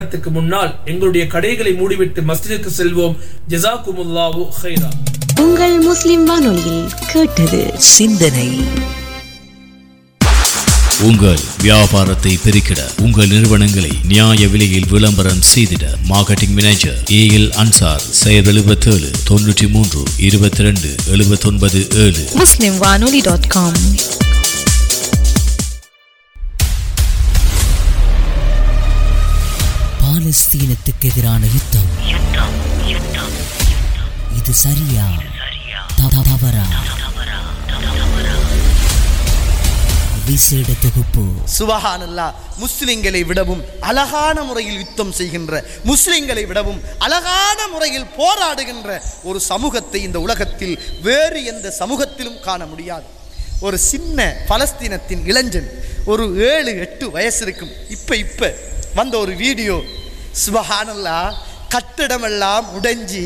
நேரத்துக்கு முன்னால் எங்களுடைய கடைகளை மூடிவிட்டு மஸ்ஜிதுக்கு செல்வோம் ஜசாக்குமுல்லாவு ஹைரா உங்கள் முஸ்லிம் வானொலியில் கேட்டது சிந்தனை உங்கள் வியாபாரத்தை பெருக்கிட உங்கள் நிறுவனங்களை நியாய விலையில் விளம்பரம் செய்திட marketing manager A L Ansar செயல் எழுபத்தேழு தொன்னூற்றி மூன்று இருபத்தி ரெண்டு எழுபத்தொன்பது ஏழு முஸ்லிம் வானொலி டாட் காம் பாலஸ்தீனத்துக்கு எதிரான யுத்தம் இது சரியா த- தவறா விசேட தொகுப்பு சுபஹானல்லா முஸ்லிம்களை விடவும் அழகான முறையில் யுத்தம் செய்கின்ற முஸ்லிம்களை விடவும் அழகான முறையில் போராடுகின்ற ஒரு சமூகத்தை இந்த உலகத்தில் வேறு எந்த சமூகத்திலும் காண முடியாது ஒரு சின்ன பலஸ்தீனத்தின் இளைஞன் ஒரு ஏழு எட்டு வயசு இருக்கும் இப்ப இப்ப வந்த ஒரு வீடியோ சுபஹானல்லா கட்டிடமெல்லாம் உடைஞ்சி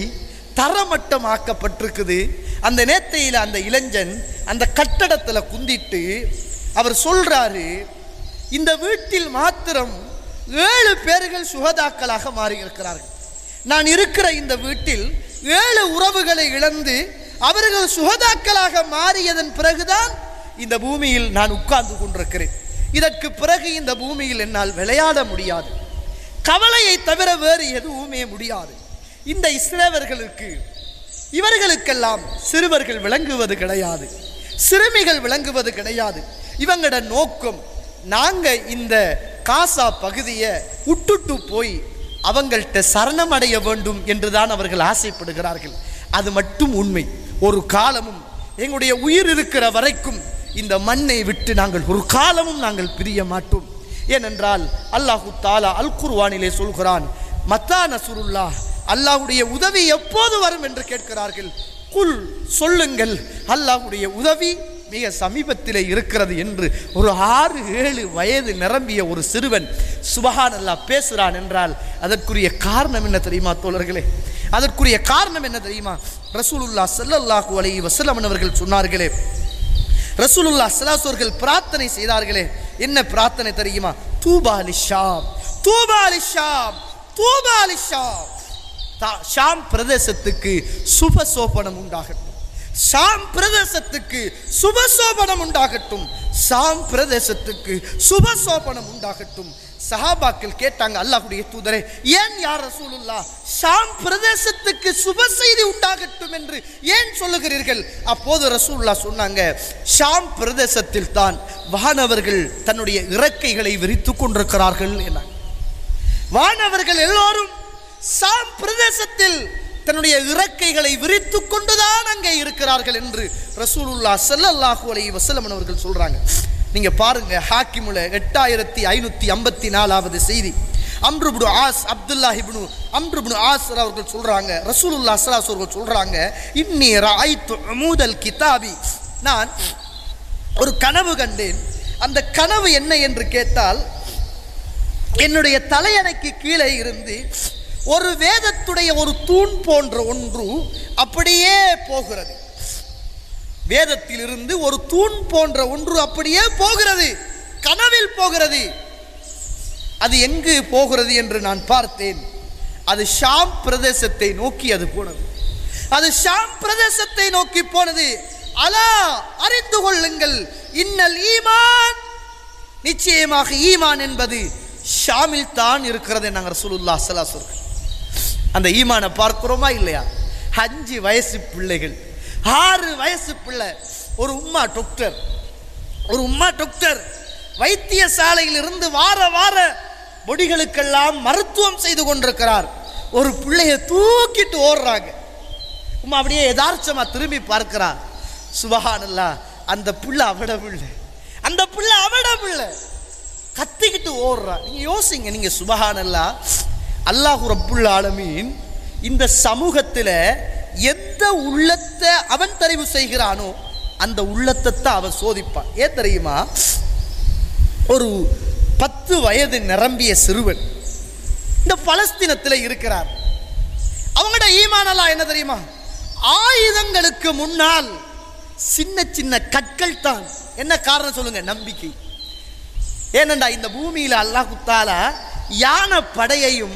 தரமட்டமாக்கப்பட்டிருக்குது அந்த நேத்தையில் அந்த இளைஞன் அந்த கட்டடத்துல குந்திட்டு அவர் சொல்றாரு இந்த வீட்டில் மாத்திரம் ஏழு பேர்கள் சுகதாக்களாக மாறி இருக்கிறார்கள் நான் இருக்கிற இந்த வீட்டில் ஏழு உறவுகளை இழந்து அவர்கள் சுகதாக்களாக மாறியதன் பிறகுதான் இந்த பூமியில் நான் உட்கார்ந்து கொண்டிருக்கிறேன் இதற்கு பிறகு இந்த பூமியில் என்னால் விளையாட முடியாது கவலையை தவிர வேறு எதுவுமே முடியாது இந்த இஸ்ரேவர்களுக்கு இவர்களுக்கெல்லாம் சிறுவர்கள் விளங்குவது கிடையாது சிறுமிகள் விளங்குவது கிடையாது இவங்களோட நோக்கம் நாங்க இந்த காசா பகுதியை விட்டுட்டு போய் அவங்கள்ட்ட சரணமடைய வேண்டும் என்றுதான் அவர்கள் ஆசைப்படுகிறார்கள் அது மட்டும் உண்மை ஒரு காலமும் எங்களுடைய உயிர் இருக்கிற வரைக்கும் இந்த மண்ணை விட்டு நாங்கள் ஒரு காலமும் நாங்கள் பிரிய மாட்டோம் ஏனென்றால் அல்லாஹு தாலா அல் குர்வானிலே சொல்கிறான் மத்தா நசுருல்லா அல்லாஹ்வுடைய உதவி எப்போது வரும் என்று கேட்கிறார்கள் குல் சொல்லுங்கள் அல்லாஹ்வுடைய உதவி மிக சமீபத்திலே இருக்கிறது என்று ஒரு ஆறு ஏழு வயது நிரம்பிய ஒரு சிறுவன் சுபஹான் அல்லாஹ் பேசுகிறான் என்றால் அதற்குரிய காரணம் என்ன தெரியுமா தோழர்களே அதற்குரிய காரணம் என்ன தெரியுமா ரசூலுல்லா ஸல்லல்லாஹு அலைஹி வஸல்லம் அவர்கள் சொன்னார்களே ரசூலுல்லா ஸல்லல்லாஹு அவர்கள் பிரார்த்தனை செய்தார்களே என்ன பிரார்த்தனை தெரியுமா தூபா லிஷாம் தூபா லிஷாம் தூபா லிஷாம் தா- ஷாம் பிரதேசத்துக்கு சுபசோபனம் உண்டாகட்டும் ஷாம் பிரதேசத்துக்கு சுபசோபனம் உண்டாகட்டும் ஷாம் பிரதேசத்துக்கு சுபசோபனம் உண்டாகட்டும் சஹாபாக்கள் கேட்டாங்க அல்லாஹ்வுடைய தூதரே ஏன் யார் ரசூலுல்லா ஷாம் பிரதேசத்துக்கு சுப செய்தி உண்டாகட்டும் என்று ஏன் சொல்லுகிறீர்கள் அப்போது ரசூலுல்லா சொன்னாங்க ஷாம் பிரதேசத்தில் தான் வானவர்கள் தன்னுடைய இறக்கைகளை விரித்துக் கொண்டிருக்கிறார்கள் என வானவர்கள் எல்லோரும் சாம் பிரதேசத்தில் தன்னுடைய இறக்கைகளை விரித்துக் கொண்டுதான் அங்கே இருக்கிறார்கள் என்று ரசூலுல்லா ஸல்லல்லாஹு அலைஹி வஸல்லம் அவர்கள் சொல்றாங்க நீங்க பாருங்க ஹாக்கிமுல எட்டாயிரத்தி ஐநூத்தி ஐம்பத்தி நாலாவது செய்தி அம்ருபுடு ஆஸ் அப்துல்லா இப்னு அம்ருபுடு ஆஸ் அவர்கள் சொல்றாங்க ரசூலுல்லா ஸல்லல்லாஹு அவர்கள் சொல்றாங்க இன்னி ராய்த்து அமூதல் கிதாபி நான் ஒரு கனவு கண்டேன் அந்த கனவு என்ன என்று கேட்டால் என்னுடைய தலையணைக்கு கீழே இருந்து ஒரு வேதத்துடைய ஒரு தூண் போன்ற ஒன்று அப்படியே போகிறது வேதத்திலிருந்து ஒரு தூண் போன்ற ஒன்று அப்படியே போகிறது கனவில் போகிறது அது எங்கு போகிறது என்று நான் பார்த்தேன் அது ஷாம் பிரதேசத்தை நோக்கி அது போனது அது ஷாம் பிரதேசத்தை நோக்கி போனது அலா அறிந்து கொள்ளுங்கள் இன்னல் ஈமான் நிச்சயமாக ஈமான் என்பது ஷாமில் தான் இருக்கிறது நாங்கள் ரசூலுல்லா ஸல்லல்லாஹு அலைஹி வஸல்லம் அந்த ஈமானை பார்க்கிறோமா இல்லையா அஞ்சு வயசு பிள்ளைகள் ஆறு வயசு பிள்ளை ஒரு உம்மா டாக்டர் ஒரு உம்மா டாக்டர் வைத்தியசாலையில் இருந்து வார வார பொடிகளுக்கெல்லாம் மருத்துவம் செய்து கொண்டிருக்கிறார் ஒரு பிள்ளைய தூக்கிட்டு ஓடுறாங்க உம்மா அப்படியே யதார்த்தமா திரும்பி பார்க்கிறார் சுபஹானல்லா அந்த பிள்ளை அவட பிள்ளை அந்த பிள்ளை அவட பிள்ளை கத்திக்கிட்டு ஓடுறா நீங்க யோசிங்க நீங்க சுபஹானல்லா அல்லாஹு ரப்புல் ஆலமீன் இந்த சமூகத்துல எந்த உள்ளத்தை அவன் தெரிவு செய்கிறானோ அந்த உள்ளத்தை தான் அவன் சோதிப்பான் ஏன் தெரியுமா ஒரு பத்து வயது நிரம்பிய சிறுவன் இந்த பலஸ்தீனத்தில் இருக்கிறார் அவங்களோட ஈமானெல்லாம் என்ன தெரியுமா ஆயுதங்களுக்கு முன்னால் சின்ன சின்ன கற்கள் தான் என்ன காரணம் சொல்லுங்க நம்பிக்கை ஏனண்டா இந்த பூமியில அல்லாஹ் தாலா யானை படையையும்